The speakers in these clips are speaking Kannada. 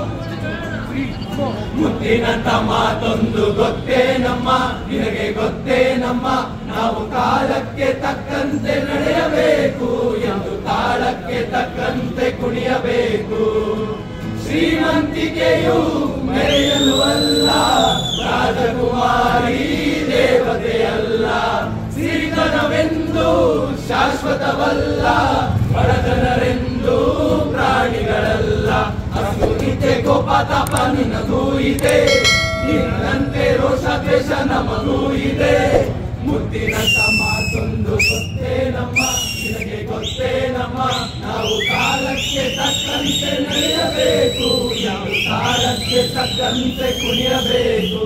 ಮುತ್ತಿನಂತ ಮಾತೊಂದು ಗೊತ್ತೇ ನಮ್ಮ ನಿನಗೆ ಗೊತ್ತೇ ನಮ್ಮ ನಾವು ಕಾಲಕ್ಕೆ ತಕ್ಕಂತೆ ನಡೆಯಬೇಕು ಎಂದು ತಾಳಕ್ಕೆ ತಕ್ಕಂತೆ ಕುಣಿಯಬೇಕು ಶ್ರೀಮಂತಿಕೆಯು ಮೆರೆಯಲು ಅಲ್ಲ ರಾಜಕುಮಾರಿ ದೇವತೆಯಲ್ಲ ಸಿರಿತನವೆಂದು ಶಾಶ್ವತವಲ್ಲ ಬಡತನರೆಂದು ಪ್ರಾಣಿಗಳಲ್ಲ ಅಸುನಿತೆ ಕೋಪ ತಾಪ ನಿನಗೂ ಇದೆ ನಿನ್ನಂತೆ ರೋಷ ದ್ವೇಷ ನಮಗೂ ಇದೆ ಮುದ್ದಿನ ಮಾತೊಂದು ಗೊತ್ತೇ ನಮ್ಮ ನಿನಗೆ ಗೊತ್ತೇ ನಮ್ಮ ನಾವು ಕಾಲಕ್ಕೆ ತಕ್ಕಂತೆ ನಡೆಯಬೇಕು ನಾವು ಕಾಲಕ್ಕೆ ತಕ್ಕಂತೆ ಕುಣಿಯಬೇಕು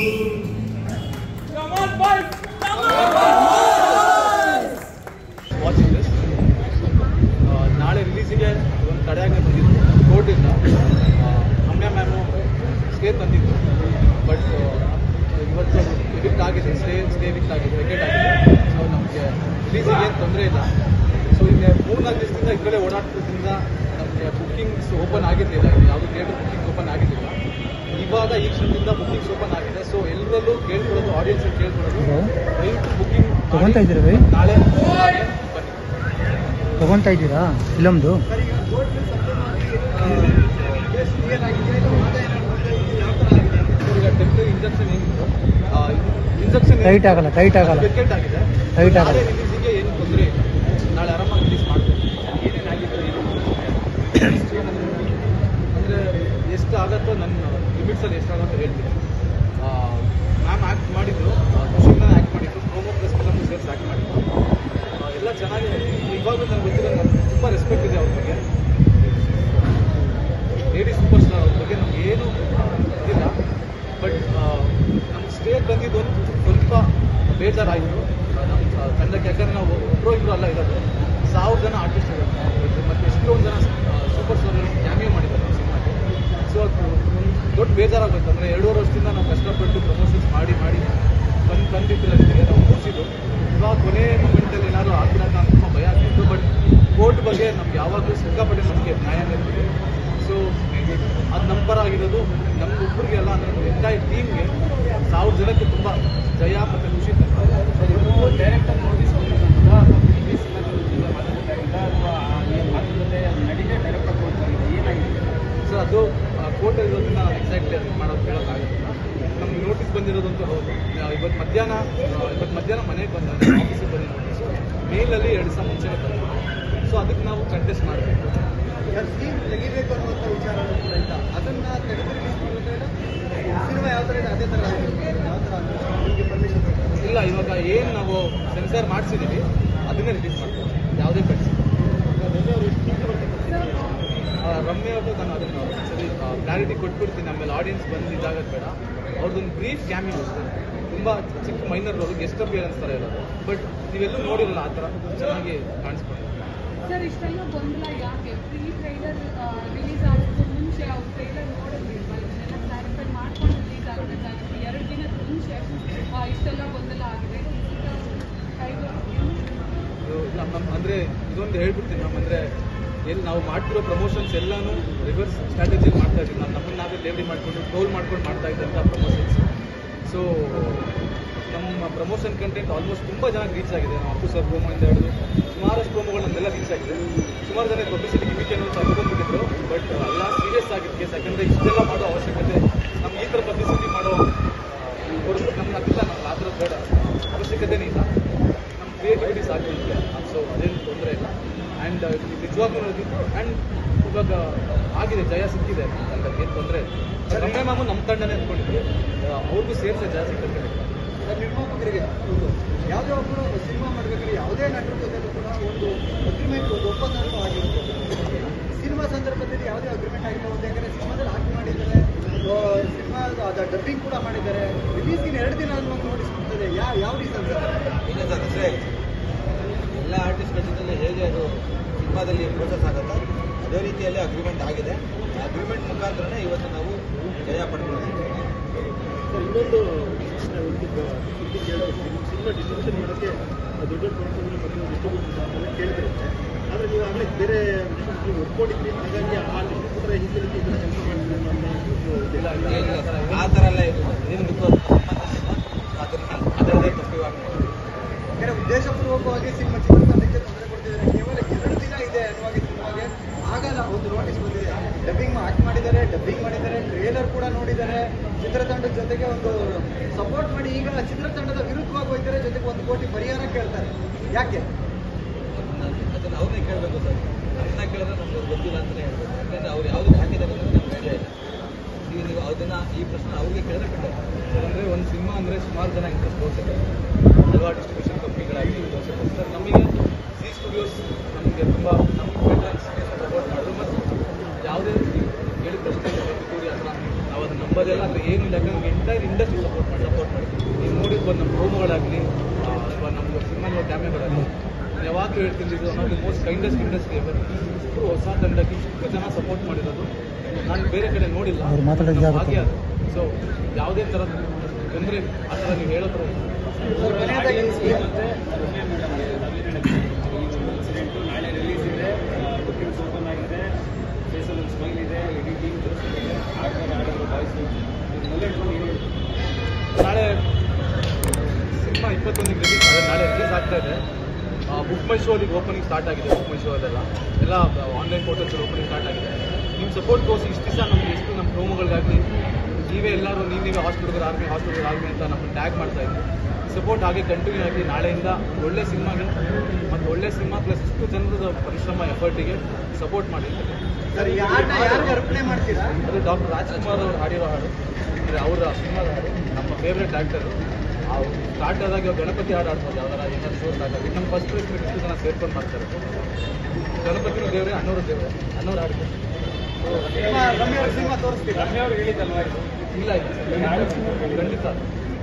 ವಾಚಿಂಗ್ ದಿಸ್ ನಾಳೆ ರಿಲೀಸಿಗೆ ಒಂದು ತಡೆಯಾಗಿ ಬಂದಿದ್ದು ಕೋರ್ಟಿಂದ ರಮ್ಯಾ ಮ್ಯಾಮು ಸ್ಟೇ ತಂದಿದ್ದು ಬಟ್ ಇವತ್ತು ವಿಕ್ಟ್ ಆಗಿದೆ ಸ್ಟೇ ಸ್ಟೇ ವಿಕ್ಟ್ ಆಗಿದೆ ವಿಕೆಟ್ ಆಗಿದೆ ಸೊ ನಮಗೆ ರಿಲೀಸಿಗೆ ಏನು ತೊಂದರೆ ಇಲ್ಲ ಸೊ ಈಗ ಮೂರ್ನಾಲ್ಕು ದಿವಸದಿಂದ ಈ ಕಡೆ ಓಡಾಡ್ತಿದ್ರಿಂದ ನಮಗೆ ಬುಕ್ಕಿಂಗ್ಸ್ ಓಪನ್ ಆಗಿರಲಿಲ್ಲ ಇದು ಯಾವುದೇ ಥಿಯೇಟರ್ ಬುಕ್ಕಿಂಗ್ ಓಪನ್ ಆಗಿರಲಿಲ್ಲ ಇವಾಗ ಈ ಕ್ಷಣದಿಂದ ಬುಕ್ಕಿಂಗ್ಸ್ ಓಪನ್ ಆಗಿದೆ ಸೊ ಎಲ್ಲರಲ್ಲೂ ಕೇಳ್ಕೊಳ್ಳೋದು ಆಡಿಯನ್ಸ್ ಕೇಳ್ಕೊಳ್ಳೋದು ದಯವಿಟ್ಟು ಬುಕ್ಕಿಂಗ್ ತಗೊಂತಾ ಇದ್ದೀರಾ ಬೈ? ನಾಳೆ ಬನ್ನಿ ತಗೊಂತಾ ಇದ್ದೀರಾ ಫಿಲಮ್ದು ಈಗ ಟೆಂಪ್ರರಿ ಇಂಜೆಕ್ಷನ್ ಏನಿತ್ತು ಇಂಜೆಕ್ಷನ್ ಟೈಟ್ ಆಗಲ್ಲ ಟೈಟ್ ಆಗಲ್ಲ ವಿಕೆಟ್ ಆಗಿದೆ Tight ಆಗಲ್ಲ. ನಾಳೆ ರಿಲೀಸಿಗೆ ಏನು ತೊಂದರೆ ಇಲ್ಲ ನಾಳೆ ಆರಾಮಾಗಿ ರಿಲೀಸ್ ಮಾಡ್ತೀವಿ ಏನೇನಾಗಿದೆ ಏನು ಅಂದರೆ ಎಷ್ಟು ಆಗತ್ತೋ ನನ್ನ ಲಿಮಿಟ್ಸಲ್ಲಿ ಎಷ್ಟಾಗತ್ತೋ ಹೇಳ್ತೀನಿ ಮ್ಯಾಮ್ ಆ್ಯಕ್ಟ್ ಮಾಡಿದ್ರು ಖುಷಿಯಿಂದ ಆ್ಯಕ್ಟ್ ಮಾಡಿದ್ರು ಪ್ರೋಮೋ ಪ್ಲಸ್ ಫಿಲಮ್ ಸೇರ್ಸ್ ಆ್ಯಕ್ಟ್ ಮಾಡಿದ್ರು ಆ, ಎಲ್ಲ ಚೆನ್ನಾಗಿದೆ ಇವಾಗಲೂ ನನಗೆ ಗೊತ್ತಿರೋ ನನಗೆ ತುಂಬ ರೆಸ್ಪೆಕ್ಟ್ ಇದೆ ಅವ್ರ ಬಗ್ಗೆ ಲೇಡಿ ಸೂಪರ್ ಸ್ಟಾರ್ ಅವ್ರ ಬಗ್ಗೆ ನಮ್ಗೆ ಏನು ಇದಿಲ್ಲ ಬಟ್ ನಮ್ಮ ಸ್ಟೇಟ್ ಬಂದಿದ್ದು ಒಂದು ಸ್ವಲ್ಪ ಬೇಜಾರಾಯಿತು ನಮ್ಮ ತಂಡಕ್ಕೆ ಯಾಕಂದ್ರೆ ನಾವು ಒಬ್ಬರು ಇಬ್ಬರು ಅಲ್ಲ ಇರೋದು ಸಾವಿರ ಜನ ಆರ್ಟಿಸ್ಟ್ ಇದ್ದಾರೆ ಮತ್ತು ಎಷ್ಟೊಂದು ಜನ ಸೂಪರ್ ಸ್ಟಾರ್ ಕ್ಯಾಮಿಯೋ ಮಾಡಿದ್ದಾರೆ ನಮ್ಮ ಸಿನಿಮಾಗೆ ಸೊ ಅದು ಒಂದು ದೊಡ್ಡ ಬೇಜಾರಾಗುತ್ತೆ ಅಂದರೆ ಎರಡೂವರೆ ವರ್ಷದಿಂದ ನಾವು ಕಷ್ಟಪಟ್ಟು ಪ್ರಮೋಷನ್ಸ್ ಮಾಡಿ ಮಾಡಿ ಬಂದು ಬಂದಿದ್ದಿಲ್ಲ ಜೊತೆಗೆ ನಾವು ಮುಗಿಸಿದ್ದು ಇವಾಗ ಕೊನೆ ಮೂಮೆಂಟಲ್ಲಿ ಏನಾದ್ರು ಆಗ್ಬಿಡೋಣ ಅಂತ ತುಂಬ ಭಯ ಆಗ್ತಿತ್ತು ಬಟ್ ಕೋರ್ಟ್ ಬಗ್ಗೆ ನಮ್ಗೆ ಯಾವಾಗಲೂ ಸಿಕ್ಕಾಪಟ್ಟೆ ನಮಗೆ ನ್ಯಾಯ ಇರ್ತದೆ ಸೊ ಅದು ನಮ್ಮ ಪರ ಆಗಿರೋದು ನಮ್ಗೆ ಒಬ್ಬರಿಗೆ ಅಲ್ಲ ಅಂದರೆ ಎಂಟೈರ್ ಟೀಮ್ಗೆ ಸಾವಿರ ಜನಕ್ಕೆ ತುಂಬ ಜಯ ಮತ್ತು ಖುಷಿ ಡೈರೆಕ್ಟರ್ ನೋಟಿಸ್ ಸರ್ ಅದು ಕೋರ್ಟ್ ಇರೋದ್ರಿಂದ ನಾನು ಎಕ್ಸಾಕ್ಟ್ಲಿ ಅದು ಮಾಡೋದು ಹೇಳೋಕ್ಕಾಗೋದಿಲ್ಲ ನಮ್ಗೆ ನೋಟಿಸ್ ಬಂದಿರೋದಂತೂ ಹೌದು ಆ, ಇವತ್ತು ಮಧ್ಯಾಹ್ನ ಆ, ಇವತ್ತು ಮಧ್ಯಾಹ್ನ ಮನೆಗೆ ಬಂದ ಆಫೀಸಿಗೆ ಬಂದ ನೋಟಿಸು ಮೇಲಲ್ಲಿ ಎರಡು ದಿವಸ ಮುಂಚೆನೇ ಬಂದಿದೆ ಸೊ ಅದಕ್ಕೆ ನಾವು ಕಂಟೆಸ್ಟ್ ಮಾಡಬೇಕು ಸೀನ್ ತೆಗಿಬೇಕು ಅನ್ನುವಂಥ ವಿಚಾರ ಕೂಡ ಇಲ್ಲ ಅದನ್ನ ತೆಗೆದು ರಿಲೀಸ್ ಮಾಡೋದ್ರಿಂದ ಸಿನಿಮಾ ಯಾವ ಥರ ಇದೆ ಅದೇ ಥರ ಆಗಿರುತ್ತೆ ಯಾವ ಥರ ನಿಮಗೆ ಪರ್ಮಿಷನ್ ಇಲ್ಲ ಇವಾಗ ಏನು ನಾವು ಸೆನ್ಸಾರ್ ಮಾಡಿಸಿದ್ದೀವಿ ಅದನ್ನೇ ರಿಲೀಸ್ ಮಾಡ್ತೀವಿ ಯಾವುದೇ ಕಟ್ಸಿ ರಮ್ಯ ಅವ್ರದ್ದು ನಾನು ಅದನ್ನು ಸರಿ ಕ್ಲಾರಿಟಿ ಕೊಟ್ಬಿಡ್ತೀನಿ ಆಮೇಲೆ ಆಡಿಯನ್ಸ್ ಬಂದು ಇದಾಗದು ಬೇಡ ಅವ್ರದ್ದೊಂದು ಬ್ರೀಫ್ ಕ್ಯಾಮಿಯೋ ಅಷ್ಟೇ ತುಂಬ ಚಿಕ್ಕ ಮೈನರ್ ಅವರು ಗೆಸ್ಟ್ ಅಪಿಯರೆನ್ಸ್ ಥರ ಇರೋದು ಬಟ್ ನೀವೆಲ್ಲೂ ನೋಡಿರಲ್ಲ ಆ ಥರ ಚೆನ್ನಾಗಿ ಕಾಣಿಸ್ಕೊಂಡು ಸರ್ ಇಷ್ಟೆಲ್ಲ ಗೊಂದಲ ಯಾಕೆ ಪ್ರೀ ಟ್ರೈಲರ್ ರಿಲೀಸ್ ಆಗೋಕ್ಕೂ ಮುಂಚೆ ಅವ್ರು ಟ್ರೈಲರ್ ನೋಡೋದಿಲ್ವಾ ಇದನ್ನೆಲ್ಲ ಕ್ಲಾರಿಫೈ ಮಾಡ್ಕೊಂಡು ರಿಲೀಸ್ ಆಗಬೇಕಾಗಿತ್ತು ಎರಡು ದಿನದ ಮುಂಚೆ ಆ, ಇಷ್ಟೆಲ್ಲ ಗೊಂದಲ ಆಗಿದೆ ಕೈಗೂ ನಮ್ಮ ನಮ್ಮ ಅಂದರೆ ಇದೊಂದು ಹೇಳ್ಬಿಡ್ತೀನಿ ನಮ್ಮ ಅಂದರೆ ಎಲ್ಲಿ ನಾವು ಮಾಡ್ತಿರೋ ಪ್ರಮೋಷನ್ಸ್ ಎಲ್ಲಾನು ರಿವರ್ಸ್ ಸ್ಟ್ರಾಟಜಿ ಮಾಡ್ತಾ ಇದ್ದೀವಿ ನಾವು ನಮ್ಮನ್ನು ನಾವೇ ಲೇಬಡಿ ಮಾಡ್ಕೊಂಡು ಟೋಲ್ ಮಾಡ್ಕೊಂಡು ಮಾಡ್ತಾ ಇದ್ದಂಥ ಪ್ರಮೋಷನ್ಸ್ ಸೊ ನಮ್ಮ ಪ್ರಮೋಷನ್ ಕಂಟೆಂಟ್ ಆಲ್ಮೋಸ್ಟ್ ತುಂಬ ಜನಕ್ಕೆ ರೀಚ್ ಆಗಿದೆ ನಾವು ಅಪ್ಪು ಸರ್ ಪ್ರೋಮೋ ಇಂದ ಹಿಡಿದು ಸುಮಾರಷ್ಟು ಪ್ರೋಮೋಗಳು ನಮ್ಮೆಲ್ಲ ರೀಚ್ ಆಗಿದೆ ಸುಮಾರು ಜನ ಪಬ್ಲಿಸಿಟಿ ಗಿಮಿಕ್ ಅನ್ನೋ ಅನ್ಕೊಂಡ್ಬಿಟ್ಟಿದ್ರು ಬಟ್ ಎಲ್ಲ ಸೀರಿಯಸ್ ಆಗಿತ್ತು ಕೇಸ್ ಯಾಕಂದರೆ ಇಷ್ಟೆಲ್ಲ ಮಾಡೋ ಅವಶ್ಯಕತೆ ನಮ್ಗೆ ಈ ಥರ ಪಬ್ಲಿಸಿಟಿ ಮಾಡೋ ಕೊಡೋದು ನಮ್ಗೆ ಅದಿಲ್ಲ ನಮ್ಗೆ ಆ ಥರ ಬೇಡ ಅವಶ್ಯಕತೆನೇ ಇಲ್ಲ ನಮ್ಮ ಕ್ರಿಯೇಟಿವಿಟಿ ಸಾಕು ಸೊ ಅದೇನು ತೊಂದರೆ ಇಲ್ಲ ಆ್ಯಂಡ್ ನಿಜವಾಗ್ಲೂ ಆ್ಯಂಡ್ ಇವಾಗ ಆಗಿದೆ ಜಯ ಸಿಕ್ಕಿದೆ ತಂಡಕ್ಕೆ ಏನು ತೊಂದರೆ ಇಲ್ಲ ರಮ್ಯ ಮಾಮು ನಮ್ಮ ತಂಡನೇ ಅಂದ್ಕೊಂಡಿದ್ವಿ ಆ, ಅವ್ರಿಗೂ ಸೇರಿಸಿ ಜಯ ಸಿಕ್ಕಂತೆ ನಿರ್ಮಾಪಕರಿಗೆ ಒಂದು ಯಾವುದೇ ಒಬ್ಬರು ಸಿನಿಮಾ ಮಾಡಬೇಕಾದ್ರೆ ಯಾವುದೇ ನಟರ ಜೊತೆಲೂ ಕೂಡ ಒಂದು ಅಗ್ರಿಮೆಂಟ್ ಒಂದು ಒಪ್ಪಂದ ಆಗಿರುತ್ತೆ ಸಿನಿಮಾ ಸಂದರ್ಭದಲ್ಲಿ ಯಾವುದೇ ಅಗ್ರಿಮೆಂಟ್ ಆಗಿಲ್ಲ ಒಂದು ಯಾಕಂದರೆ ಸಿನಿಮಾದಲ್ಲಿ ಆಕ್ಟ್ ಮಾಡಿದ್ದಾರೆ ಸಿನಿಮಾ ಅದು ಡಬ್ಬಿಂಗ್ ಕೂಡ ಮಾಡಿದ್ದಾರೆ ರಿಲೀಸ್ಗಿನ ಎರಡು ದಿನ ಅನ್ನೋದು ನೋಟಿಸ್ ಕೊಡ್ತದೆ ಯಾವ ಯಾವ ರೀಸನ್ ಸರ್ ಇಲ್ಲ ಸರ್ ಅಂದರೆ ಎಲ್ಲ ಆರ್ಟಿಸ್ಟ್ಗಳ ಜೊತೆ ಹೇಗೆ ಅದು ಸಿನಿಮಾದಲ್ಲಿ ಪ್ರೋಸೆಸ್ ಆಗುತ್ತೋ ಅದೇ ರೀತಿಯಲ್ಲಿ ಅಗ್ರಿಮೆಂಟ್ ಆಗಿದೆ ಆ ಅಗ್ರಿಮೆಂಟ್ ಮುಖಾಂತರನೇ ಇವತ್ತು ನಾವು ಜಯ ಪಡ್ಕೊಂಡಿದ್ದೀವಿ ಸರ್ ಇನ್ನೊಂದು ಒಂದು ಸುದ್ದಿ ಕೇಳೋ ಸಿನಿಮಾ ಡಿಸ್ಟ್ರಿಬ್ಯೂಷನ್ ಮಾಡೋಕ್ಕೆ ದೊಡ್ಡ ದೊಡ್ಡ ಪ್ರೊಡಕ್ಷನ್ ಮತ್ತು ಡಿಸ್ಟ್ರಿಬ್ಯೂಷನ್ ಎಲ್ಲ ಕೇಳಿದಿರುತ್ತೆ ಆದರೆ ನೀವು ಆಗಲೇ ಬೇರೆ ನೀವು ಒಪ್ಕೊಂಡಿದ್ರಿ ಹಾಗಾಗಿ ಆ ಡಿಸ್ಟ್ರಿಬ್ಯೂಟರ್ ಹಿಂದಿರುಗಿ ಇದನ್ನು ಕೆಲಸ ಮಾಡ್ತೀವಿ ಅನ್ನೋ ಇಲ್ಲ ಇಲ್ಲ ಏನಿಲ್ಲ ಸರ್ ಆ ಥರ ಎಲ್ಲ ಇದು ಏನಕ್ಕೂ ಅದು ಸಂಬಂಧ ಇಲ್ಲ ಅದನ್ನ ಅದರದೇ ತಪ್ಪಿವಾಗಿ ಯಾಕಂದ್ರೆ ಉದ್ದೇಶಪೂರ್ವಕವಾಗಿ ಸಿನಿಮಾ ಚಿತ್ರತಂಡಕ್ಕೆ ತೊಂದರೆ ಕೊಡ್ತಿದ್ದಾರೆ ಕೇವಲ ಎರಡು ದಿನ ಇದೆ ಅನ್ನುವಾಗ ಸಿನಿಮಾಗೆ ಆಗಲ್ಲ ಒಂದು ನೋಟಿಸ್ ಬಂದಿದೆ ಡಬ್ಬಿಂಗ್ ಆಕ್ಟ್ ಮಾಡಿದ್ದಾರೆ ಡಬ್ಬಿಂಗ್ ಮಾಡಿದ್ದಾರೆ ಟ್ರೇಲರ್ ಕೂಡ ನೋಡಿದ್ದಾರೆ ಚಿತ್ರತಂಡದ ಜೊತೆಗೆ ಒಂದು ಸಪೋರ್ಟ್ ಮಾಡಿ ಈಗ ಚಿತ್ರತಂಡದ ವಿರುದ್ಧವಾಗಿ ಹೋಗ್ತಾರೆ ಜೊತೆಗೆ ಒಂದು ಕೋಟಿ ಪರಿಹಾರ ಕೇಳ್ತಾರೆ ಯಾಕೆ ಅದನ್ನ ಅದನ್ನ ಅವ್ರನ್ನೇ ಕೇಳಬೇಕು ಸರ್ ಅದನ್ನ ಕೇಳಿದ್ರೆ ನಮ್ಗೆ ಅದು ಗೊತ್ತಿಲ್ಲ ಅಂತಲೇ ಹೇಳ್ಬೇಕು ಯಾಕಂದ್ರೆ ಅವ್ರು ಯಾವುದಕ್ಕೆ ಹಾಕಿದ್ದಾರೆ ಅಂತ ನಮ್ಗೆ ಐಡಿಯಾ ಇಲ್ಲ ಈಗ ನೀವು ಅದನ್ನ ಈ ಪ್ರಶ್ನೆ ಅವ್ರಿಗೆ ಕೇಳಿದ್ರೆ ಬೆಟರ್ ಅಂದರೆ ಒಂದು ಸಿನಿಮಾ ಅಂದರೆ ಸುಮಾರು ಜನ ಇಂಟ್ರೆಸ್ಟ್ ತೋರಿಸಿದ್ದಾರೆ ಹಲವಾರು ಡಿಸ್ಟ್ರಿಬ್ಯೂಷನ್ ಕಂಪ್ನಿಗಳಾಗಿ ತೋರಿಸಿದ್ದಾರೆ ಸರ್ ನಮಗೆ ಸಿ ಸ್ಟುಡಿಯೋಸ್ ನಮಗೆ ತುಂಬ ನಮ್ಮ ವೆಟ್ರನ್ಸ್ ಸಪೋರ್ಟ್ ಮಾಡಿದ್ರು ಮತ್ತು ಯಾವುದೇ ಹೇಳಿದ ಪ್ರಶ್ನೆ ಪಿತೂರಿ ಅಥವಾ ನಾವು ಅದನ್ನ ನಂಬೋದೆಲ್ಲ ಅಂದರೆ ಏನು ಇಲ್ಲ ಯಾಕಂದ್ರೆ ಎಂಟೈರ್ ಇಂಡಸ್ಟ್ರಿ ಸಪೋರ್ಟ್ ಮಾಡಿ ಸಪೋರ್ಟ್ ಮಾಡಿ ನೀವು ನೋಡಿರ್ಬೋದು ನಮ್ಮ ಪ್ರೋಮೋಗಳಾಗಲಿ ಅಥವಾ ನಮ್ಮ ಸಿನಿಮಾ ಕ್ಯಾಮ್ರಾಗಳಾಗಲಿ ಯಾವಾಗಲೂ ಹೇಳ್ತೀನಿ ಇದು one of the most kindest industry ever ಇಷ್ಟು ಹೊಸ ತಂಡಕ್ಕೆ ಇಷ್ಟು ಜನ ಸಪೋರ್ಟ್ ಮಾಡಿರೋದು ನಾನು ಬೇರೆ ಕಡೆ ನೋಡಿಲ್ಲ ಅವ್ರು ಮಾತಾಡೋದು ನಮ್ಮ ಯಾರು ಭಾಗ್ಯ ಅದು ಸೊ ಯಾವುದೇ ಥರದ ತೊಂದರೆ ಆ ಥರ ನೀವು ಹೇಳೋ ಥರ ಇಲ್ಲ. ಸರ್, ಕೊನೆಯದಾಗಿ ಇನ್ಸಿಡೆಂಟು ನಾಳೆ ರಿಲೀಸ್ ಇದೆ ಬುಕ್ಕಿಂಗ್ಸ್ ಓಪನ್ ಆಗಿದೆ ಫೇಸಲ್ಲಿ ಒಂದು ಸ್ಮೈಲ್ ಇದೆ ಇಡೀ ಟೀಮ್ ತೋರಿಸ್ತಿದೆ ಆಡ್ತಾರೆ ಆಡೋದು ಬಾಯ್ಸು ಇದನ್ನೆಲ್ಲ ಇಟ್ಕೊಂಡು ಏನು ಹೇಳ್ತೀವಿ ನಾಳೆ ಸಿನಿಮಾ ಇಪ್ಪತ್ತೊಂದಕ್ಕೆ ರಿಲೀಸ್ ಅದೇ ನಾಳೆ ರಿಲೀಸ್ ಆಗ್ತಾ ಇದೆ ಬುಕ್ ಮೈ ಶೋ ಅಲ್ಲಿ ಓಪನಿಂಗ್ ಸ್ಟಾರ್ಟ್ ಆಗಿದೆ ಬುಕ್ ಮೈ ಶೋ ಅದೆಲ್ಲ ಎಲ್ಲ ಆನ್ಲೈನ್ ಪೋರ್ಟಲ್ಸ್ ಓಪನಿಂಗ್ ಸ್ಟಾರ್ಟ್ ಆಗಿದೆ ನಿಮ್ಮ ಸಪೋರ್ಟ್ ತೋರಿಸಿ ಇಷ್ಟು ದಿವಸ ನಮ್ಗೆ ಎಷ್ಟು ನಮ್ಮ ಪ್ರೋಮೋಗಳಿಗಾಗಲಿ ನೀವೇ ಎಲ್ಲರೂ ನೀವು ನೀವೇ ಹಾಸ್ಪಿಟಲ್ಗೆ ಆರ್ಮಿ ಹಾಸ್ಪಿಟಲ್ ಆರ್ಮಿ ಅಂತ ನಮ್ಮನ್ನು ಟ್ಯಾಗ್ ಮಾಡ್ತಾ ಇದ್ವಿ ಸಪೋರ್ಟ್ ಹಾಗೆ ಕಂಟಿನ್ಯೂ ಆಗಿ ನಾಳೆಯಿಂದ ಒಳ್ಳೆ ಸಿನಿಮಾಗೆ ಮತ್ತು ಒಳ್ಳೆ ಸಿನಿಮಾ ಪ್ಲಸ್ ಇಷ್ಟು ಜನರದ ಪರಿಶ್ರಮ ಎಫರ್ಟಿಗೆ ಸಪೋರ್ಟ್ ಮಾಡಿ ಸರ್ ಈ ಆಟ ಯಾರಿಗೆ ಅರ್ಪಣೆ ಮಾಡ್ತೀರಾ ಅದು ಡಾಕ್ಟರ್ ರಾಜ್ಕುಮಾರ್ ಅವರು ಹಾಡಿರೋ ಹಾಡು ಅಂದರೆ ಅವರ ಸಿನಿಮಾದ ಹಾಡು ನಮ್ಮ ಫೇವ್ರೆಟ್ ಆ್ಯಕ್ಟರು ಅವ್ರು ಸ್ಟಾರ್ಟ್ ಆದಾಗ ಇವಾಗ ಗಣಪತಿ ಹಾಡು ಆಡ್ಬೋದು ಯಾವ್ದಾರ ಏನಾದ್ರು ಶೋ ಸ್ಟಾರ್ಟ್ ಆಗಿ ನಮ್ಮ ಫಸ್ಟ್ ಪ್ರೈಸ್ ಇಷ್ಟು ಜನ ಸೇರ್ಕೊಂಡು ಮಾಡ್ತಾರೆ ಗಣಪತಿನೂ ದೇವ್ರೆ ಅನ್ನೋರು ದೇವ್ರೆ ಅನ್ನೋರು ಹಾಡಿದ್ರು ಸಿನಿಮಾ ರಮ್ಯ ಅವ್ರ ಸಿನಿಮಾ ತೋರಿಸ್ತೀರಾ ರಮ್ಯ ಅವ್ರು ಹೇಳಿದ್ದಲ್ವಾ ಇದು ಇಲ್ಲ ಇಲ್ಲ ಖಂಡಿತ